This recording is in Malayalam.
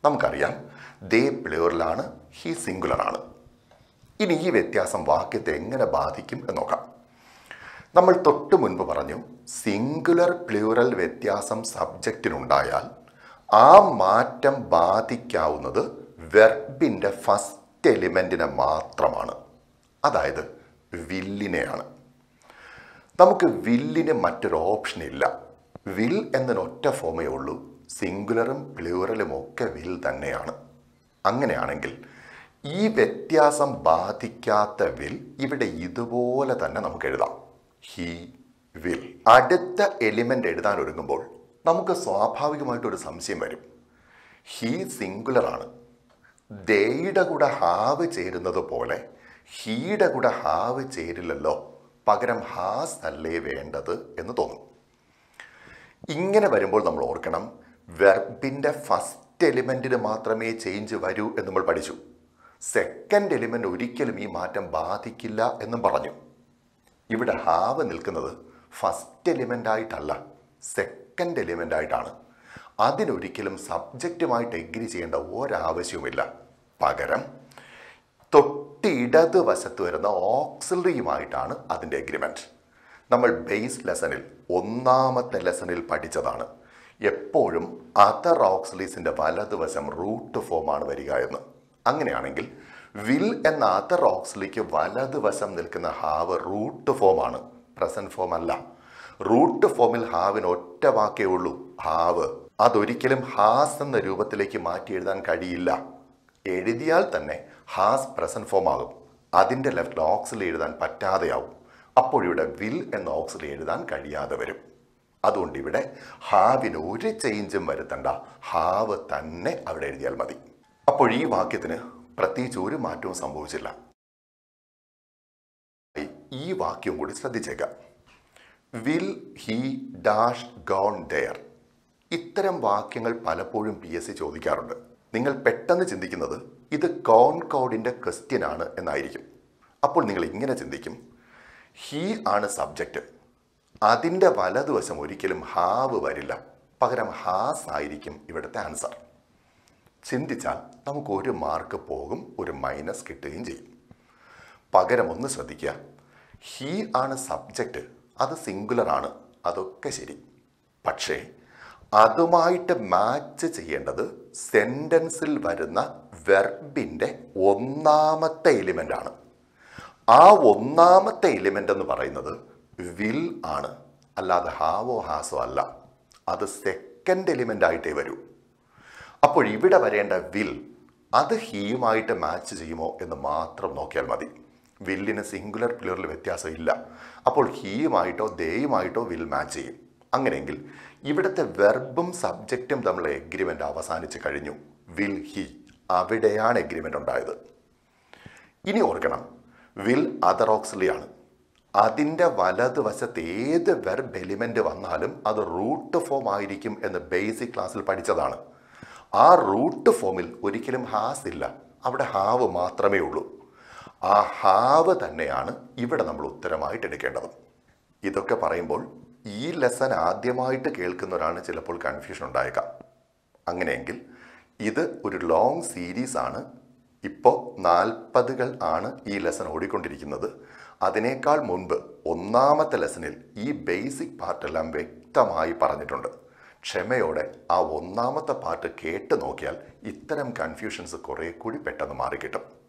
നമുക്കറിയാം ദേ പ്ലെയറിലാണ് ഹി സിംഗുലറാണ് ഇനി ഈ വ്യത്യാസം വാക്യത്തെ എങ്ങനെ ബാധിക്കും എന്ന് നോക്കാം നമ്മൾ തൊട്ട് മുൻപ് പറഞ്ഞു സിംഗുലർ പ്ലൂറൽ വ്യത്യാസം സബ്ജക്റ്റിനുണ്ടായാൽ ആ മാറ്റം ബാധിക്കാവുന്നത് വെർബിൻ്റെ ഫസ്റ്റ് എലിമെൻറ്റിനെ മാത്രമാണ് അതായത് വില്ലിനെയാണ് നമുക്ക് വില്ലിന് മറ്റൊരു ഓപ്ഷൻ ഇല്ല വിൽ എന്നൊരൊറ്റ ഫോമേ ഉള്ളൂ സിംഗുലറും പ്ലൂറലും ഒക്കെ വിൽ തന്നെയാണ് അങ്ങനെയാണെങ്കിൽ ഈ വ്യത്യാസം ബാധിക്കാത്ത വിൽ ഇവിടെ ഇതുപോലെ തന്നെ നമുക്ക് എഴുതാം ഹി വിൽ അടുത്ത എലിമെന്റ് എഴുതാൻ ഒരുങ്ങുമ്പോൾ നമുക്ക് സ്വാഭാവികമായിട്ടൊരു സംശയം വരും ഹി സിംഗുലർ ആണ് ദേയുടെ കൂടെ ഹാവ് ചേരുന്നത് പോലെ ഹീയുടെ കൂടെ ഹാവ് ചേരില്ലല്ലോ പകരം ഹാസ് അല്ലേ വേണ്ടത് എന്ന് തോന്നും ഇങ്ങനെ വരുമ്പോൾ നമ്മൾ ഓർക്കണം വെർബിൻ്റെ ഫസ്റ്റ് എലിമെൻറ്റിന് മാത്രമേ ചേഞ്ച് വരൂ എന്ന് നമ്മൾ പഠിച്ചു സെക്കൻഡ് എലിമെൻ്റ് ഒരിക്കലും ഈ മാറ്റം ബാധിക്കില്ല എന്നും പറഞ്ഞു ഇവിടെ ഹാവ് നിൽക്കുന്നത് ഫസ്റ്റ് എലിമെൻ്റ് ആയിട്ടല്ല സെക്കൻഡ് എലിമെൻ്റ് ആയിട്ടാണ് അതിനൊരിക്കലും സബ്ജക്റ്റുമായിട്ട് എഗ്രി ചെയ്യേണ്ട ഒരാവശ്യവുമില്ല പകരം തൊട്ടിടത് വശത്ത് വരുന്ന ഓക്സിലറിയുമായിട്ടാണ് അതിൻ്റെ എഗ്രിമെൻറ്റ് നമ്മൾ ബേസ് ലെസണിൽ ഒന്നാമത്തെ ലെസണിൽ പഠിച്ചതാണ് എപ്പോഴും അതർ ഓക്സിലീസിൻ്റെ വലതുവശം റൂട്ട് ഫോമാണ് വരിക എന്ന് അങ്ങനെയാണെങ്കിൽ വിൽ എന്ന അതർ ഓക്സിലിക്ക് വലതുവശം നിൽക്കുന്ന ഹാവ് റൂട്ട് ഫോമാണ് പ്രസന്റ് ഫോം അല്ല റൂട്ട് ഫോമിൽ ഹാവിന് ഒറ്റ വാക്കേ ഉള്ളൂ ഹാവ് അതൊരിക്കലും ഹാസ് എന്ന രൂപത്തിലേക്ക് മാറ്റി എഴുതാൻ കഴിയില്ല എഴുതിയാൽ തന്നെ ഹാസ് പ്രസന്റ് ഫോം ആകും അതിൻ്റെ ലെഫ്റ്റ് ഓക്സിൽ എഴുതാൻ പറ്റാതെയാവും അപ്പോൾ ഇവിടെ വിൽ എന്ന ഓക്സിൽ എഴുതാൻ കഴിയാതെ വരും അതുകൊണ്ട് ഇവിടെ ഹാവിന് ഒരു ചേഞ്ചും വരുത്തണ്ട ഹാവ് തന്നെ അവിടെ എഴുതിയാൽ മതി അപ്പോൾ ഈ വാക്യത്തിന് പ്രത്യേകിച്ച് ഒരു മാറ്റവും സംഭവിച്ചില്ല ഈ വാക്യം കൂടി ശ്രദ്ധിച്ചേക്കാം will he dash gone dare ഇത്തരം വാക്യങ്ങൾ പലപ്പോഴും പി എസ് സി ചോദിക്കാറുണ്ട് നിങ്ങൾ പെട്ടെന്ന് ചിന്തിക്കുന്നത് ഇത് കോൺകോഡിൻ്റെ ക്വസ്റ്റ്യൻ ആണ് എന്നായിരിക്കും അപ്പോൾ നിങ്ങൾ ഇങ്ങനെ ചിന്തിക്കും ഹീ ആണ് സബ്ജക്റ്റ് അതിൻ്റെ വലതുവശം ഒരിക്കലും ഹാവ് വരില്ല പകരം ഹാസ് ആയിരിക്കും ഇവിടുത്തെ ആൻസർ ചിന്തിച്ചാൽ നമുക്ക് ഒരു മാർക്ക് പോകും ഒരു മൈനസ് കിട്ടുകയും ചെയ്യും പകരം ഒന്ന് ശ്രദ്ധിക്കുക ഹീ ആണ് സബ്ജക്റ്റ് അത് സിംഗുലർ ആണ് അതൊക്കെ ശരി പക്ഷേ അതുമായിട്ട് മാച്ച് ചെയ്യേണ്ടത് സെൻറ്റൻസിൽ വരുന്ന വെർബിൻ്റെ ഒന്നാമത്തെ എലിമെൻ്റ് ആണ് ആ ഒന്നാമത്തെ എലിമെൻ്റ് എന്ന് പറയുന്നത് വിൽ ആണ് അല്ലാതെ ഹാവോ ഹാസോ അല്ല അത് സെക്കൻഡ് എലിമെൻ്റ് ആയിട്ടേ വരൂ അപ്പോൾ ഇവിടെ വരേണ്ട വിൽ അത് ഹീയുമായിട്ട് മാച്ച് ചെയ്യുമോ എന്ന് മാത്രം നോക്കിയാൽ മതി വില്ലിന് സിംഗുലർ പ്ലൂറൽ വ്യത്യാസം ഇല്ല അപ്പോൾ ഹീയുമായിട്ടോ ദേയുമായിട്ടോ വിൽ മാച്ച് ചെയ്യും അങ്ങനെയെങ്കിൽ ഇവിടുത്തെ വെർബും സബ്ജക്റ്റും തമ്മിലുള്ള എഗ്രിമെൻ്റ് അവസാനിച്ച് കഴിഞ്ഞു വിൽ ഹി അവിടെയാണ് എഗ്രിമെൻ്റ് ഉണ്ടായത് ഇനി ഓർക്കണം വിൽ അതർ ഓക്സിലിയാണ് അതിൻ്റെ വലതുവശത്ത് ഏത് വെർബ് എലിമെൻ്റ് വന്നാലും അത് റൂട്ട് ഫോം ആയിരിക്കും എന്ന് ബേസിക് ക്ലാസ്സിൽ പഠിച്ചതാണ് ആ റൂട്ട് ഫോമിൽ ഒരിക്കലും ഹാസ് ഇല്ല അവിടെ ഹാവ് മാത്രമേ ഉള്ളൂ ആ ഹാവ് തന്നെയാണ് ഇവിടെ നമ്മൾ ഉത്തരമായിട്ട് എടുക്കേണ്ടത് ഇതൊക്കെ പറയുമ്പോൾ ഈ ലെസൺ ആദ്യമായിട്ട് കേൾക്കുന്നവരാണ് ചിലപ്പോൾ കൺഫ്യൂഷൻ ഉണ്ടായേക്കാം അങ്ങനെയെങ്കിൽ ഇത് ഒരു ലോങ് സീരീസ് ആണ് ഇപ്പോൾ നാൽപ്പതുകൾ ആണ് ഈ ലെസൺ ഓടിക്കൊണ്ടിരിക്കുന്നത് അതിനേക്കാൾ മുൻപ് ഒന്നാമത്തെ ലെസണിൽ ഈ ബേസിക് പാർട്ടെല്ലാം വ്യക്തമായി പറഞ്ഞിട്ടുണ്ട് ക്ഷമയോടെ ആ ഒന്നാമത്തെ പാർട്ട് കേട്ട് നോക്കിയാൽ ഇത്തരം കൺഫ്യൂഷൻസ് കുറേ കൂടി പെട്ടെന്ന് മാറിക്കിട്ടും